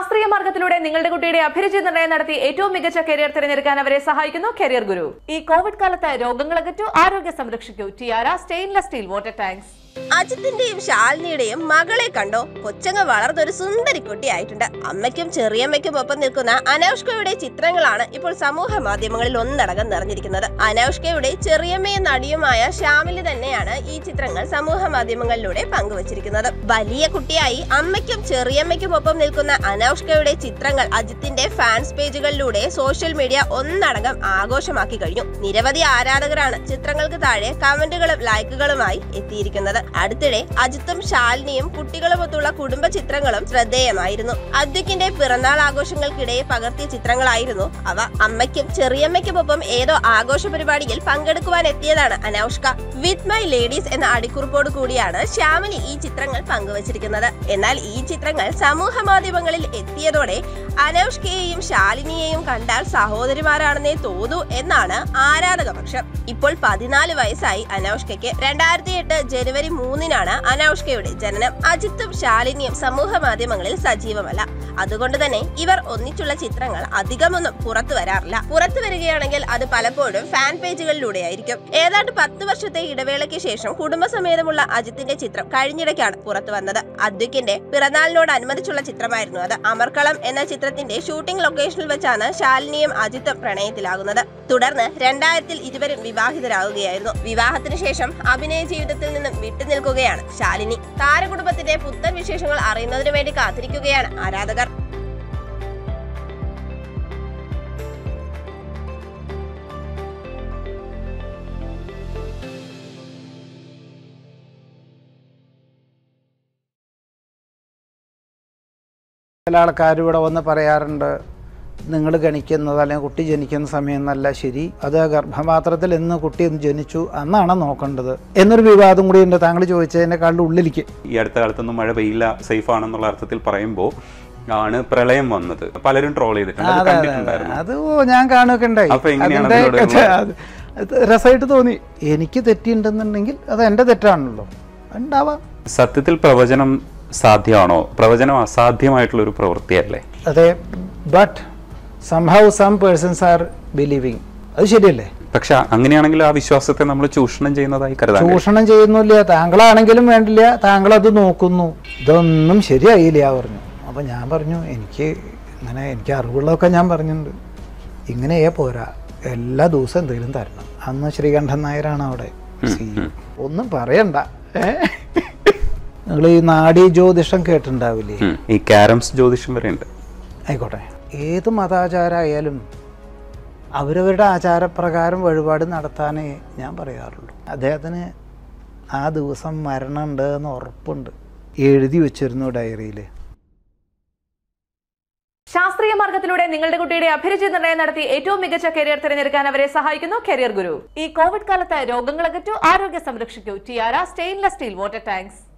ശാസ്ത്രീയ മാർഗത്തിലൂടെ നിങ്ങളുടെ കുട്ടിയുടെ അഭിരുചി നിർണ്ണയം നടത്തി ഏറ്റവും മികച്ച കരിയർ തിരഞ്ഞെടുക്കാൻ അവരെ സഹായിക്കുന്നു കരിയർ ഗുരു ഈ കോവിഡ് കാലത്ത് രോഗങ്ങൾ അകറ്റൂ ആരോഗ്യം സംരക്ഷിക്കൂ Tiara stainless steel water tanks അജിത്തിന്റെയും ശാലിനിയുടെയും മകളെ കണ്ടോ കൊച്ചങ്ങ വളർന്നൊരു സുന്ദരി കുട്ടിയായിട്ടുണ്ട് അമ്മയ്ക്കും ചെറിയമ്മയ്ക്കും ഒപ്പം നിൽക്കുന്ന അനൗഷ്കയുടെ ചിത്രങ്ങളാണ് ഇപ്പോൾ സമൂഹ മാധ്യമങ്ങളിൽ ഒന്നടങ്കം നിറഞ്ഞിരിക്കുന്നത് അനൗഷ്കയുടെ ചെറിയമ്മയും നടിയുമായ ശ്യാമിലി തന്നെയാണ് ഈ ചിത്രങ്ങൾ സമൂഹ മാധ്യമങ്ങളിലൂടെ പങ്കുവച്ചിരിക്കുന്നത് വലിയ കുട്ടിയായി അമ്മയ്ക്കും ചെറിയമ്മയ്ക്കും ഒപ്പം നിൽക്കുന്ന അനൗഷ്കയുടെ ചിത്രങ്ങൾ അജിത്തിന്റെ ഫാൻസ് പേജുകളിലൂടെ സോഷ്യൽ മീഡിയ ഒന്നടങ്കം ആഘോഷമാക്കി കഴിഞ്ഞു നിരവധി ആരാധകരാണ് ചിത്രങ്ങൾക്ക് താഴെ കമന്റുകളും ലൈക്കുകളുമായി എത്തിയിരിക്കുന്നത് അടുത്തിടെ അജിത്തും ശാലിനിയും കുട്ടികളുമൊത്തുള്ള കുടുംബ ചിത്രങ്ങളും ശ്രദ്ധേയമായിരുന്നു അദ്വിക്കിന്റെ പിറന്നാൾ ആഘോഷങ്ങൾക്കിടെ പകർത്തിയ ചിത്രങ്ങളായിരുന്നു അവ അമ്മയ്ക്കും ചെറിയമ്മയ്ക്കുമൊപ്പം ഏതോ ആഘോഷ പരിപാടിയിൽ പങ്കെടുക്കുവാൻ എത്തിയതാണ് അനൗഷ്ക വിത്ത് മൈ ലേഡീസ് എന്ന അടിക്കുറിപ്പോട് കൂടിയാണ് ശ്യാമിനി ഈ ചിത്രങ്ങൾ പങ്കുവച്ചിരിക്കുന്നത് എന്നാൽ ഈ ചിത്രങ്ങൾ സമൂഹ മാധ്യമങ്ങളിൽ എത്തിയതോടെ അനൗഷ്കയെയും ശാലിനിയെയും കണ്ടാൽ സഹോദരിമാരാണെന്നേ തോന്നൂ എന്നാണ് ആരാധക പക്ഷം ഇപ്പോൾ പതിനാല് വയസ്സായി അനൗഷ്കയ്ക്ക് രണ്ടായിരത്തി എട്ട് ജനുവരി മൂന്നിനാണ് അനൗഷ്കയുടെ ജനനം അജിത്തും ശാലിനിയും സമൂഹ മാധ്യമങ്ങളിൽ സജീവമല്ല അതുകൊണ്ട് തന്നെ ഇവർ ഒന്നിച്ചുള്ള ചിത്രങ്ങൾ അധികമൊന്നും പുറത്തു വരാറില്ല പുറത്തു വരികയാണെങ്കിൽ അത് പലപ്പോഴും ഫാൻ പേജുകളിലൂടെയായിരിക്കും ഏതാണ്ട് പത്ത് വർഷത്തെ ഇടവേളയ്ക്ക് ശേഷം കുടുംബസമേതമുള്ള അജിത്തിന്റെ ചിത്രം കഴിഞ്ഞിടയ്ക്കാണ് പുറത്തു വന്നത് അദ്വിക്കിന്റെ പിറന്നാളിനോടനുബന്ധിച്ചുള്ള ചിത്രമായിരുന്നു അത് അമർക്കളം എന്ന ചിത്രത്തിന്റെ ഷൂട്ടിംഗ് ലൊക്കേഷനിൽ വെച്ചാണ് ശാലിനിയും അജിത്തും പ്രണയത്തിലാകുന്നത് തുടർന്ന് രണ്ടായിരത്തിൽ ഇരുവരും വിവാഹിതരാകുകയായിരുന്നു വിവാഹത്തിന് ശേഷം അഭിനയ ജീവിതത്തിൽ നിന്നും വിട്ടുനിൽക്കുകയാണ് ശാലിനി താരകുടുംബത്തിന്റെ പുത്തൻ വിശേഷങ്ങൾ അറിയുന്നതിനു വേണ്ടി കാത്തിരിക്കുകയാണ് ആരാധകർ ചില ആൾക്കാർ ഇവിടെ വന്ന് പറയാറുണ്ട് നിങ്ങൾ ഗണിക്കുന്നത് അല്ലെങ്കിൽ കുട്ടി ജനിക്കുന്ന സമയം എന്നല്ല ശരി അത് ഗർഭപാത്രത്തിൽ എന്ന് കുട്ടി ഒന്ന് ജനിച്ചു അന്നാണ് നോക്കേണ്ടത് എന്നൊരു വിവാദം കൂടി ഉണ്ട് താങ്കൾ ചോദിച്ചതിനേക്കാളുടെ ഉള്ളിലേക്ക് ഈ അടുത്ത കാലത്തൊന്നും മഴ പെയ്യില്ല സേഫ് ആണെന്നുള്ള അർത്ഥത്തിൽ പറയുമ്പോൾ ആണ് പ്രളയം വന്നത് പലരും ട്രോൾ ചെയ്തിട്ടുണ്ട് അത് അതെ, അതെ, അതെ. കണ്ടിട്ടുണ്ടായിരുന്നു അത് ഓ ഞാൻ കാണുകയൊക്കെ ഉണ്ടായി അപ്പൊ എങ്ങനെയാണ് അതിന്റെ അതിനോടുള്ള- കഥ- അത് അത് രസമായിട്ട് തോന്നി എനിക്ക് തെറ്റിയിട്ടുണ്ടെന്നുണ്ടെങ്കിൽ അത് എൻ്റെ തെറ്റാണല്ലോ ഉണ്ടാവാം സത്യത്തിൽ പ്രവചനം സാധ്യമാണോ പ്രവചനം അസാധ്യമായിട്ടുള്ള ഒരു പ്രവൃത്തിയല്ലേ അതെ but somehow some persons are believing അത് ശരിയല്ലേ പക്ഷെ അങ്ങനെയാണെങ്കിൽ ആ വിശ്വാസത്തെ നമ്മൾ ചൂഷണം ചെയ്യുന്നതായി കരുതാൻ കഴിയും. ചൂഷണം ചെയ്യുന്നില്ല താങ്കളാണെങ്കിലും വേണ്ടില്ല താങ്കൾ അത് നോക്കുന്നു ഇതൊന്നും ശരിയായില്ല പറഞ്ഞു അപ്പം ഞാൻ പറഞ്ഞു എനിക്ക് ഇങ്ങനെ എനിക്ക് അറിവുള്ളതൊക്കെ ഞാൻ പറഞ്ഞിട്ടുണ്ട് ഇങ്ങനെയേ പോരാ എല്ലാ ദിവസവും എന്തെങ്കിലും തരണം അന്ന് ശ്രീകണ്ഠൻ നായരാണ് അവിടെ CEO. ഒന്നും പറയണ്ട നിങ്ങൾ ഈ നാഡീ ജ്യോതിഷം കേട്ടിട്ടുണ്ടാവില്ലേ ഉം. ഈ കാരംസ് ജ്യോതിഷം വരെ ഉണ്ട് ആയിക്കോട്ടെ ഏത് മതാചാരമായാലും അവരവരുടെ ആചാരപ്രകാരം വഴിപാട് നടത്താനേ ഞാൻ പറയാറുള്ളൂ അദ്ദേഹത്തിന് ആ ദിവസം മരണമുണ്ട് എന്ന് ഉറപ്പുണ്ട് എഴുതി വെച്ചിരുന്നു ഡയറിയിൽ ശാസ്ത്രീയ മാർഗത്തിലൂടെ നിങ്ങളുടെ കുട്ടിയുടെ അഭിരുചി നിർണ്ണയം നടത്തി ഏറ്റവും മികച്ച കരിയർ തിരഞ്ഞെടുക്കാൻ അവരെ സഹായിക്കുന്നു കരിയർ ഗുരു ഈ കോവിഡ് കാലത്ത് രോഗങ്ങൾ അകറ്റൂ ആരോഗ്യം സംരക്ഷിക്കൂ Tiara stainless steel water tanks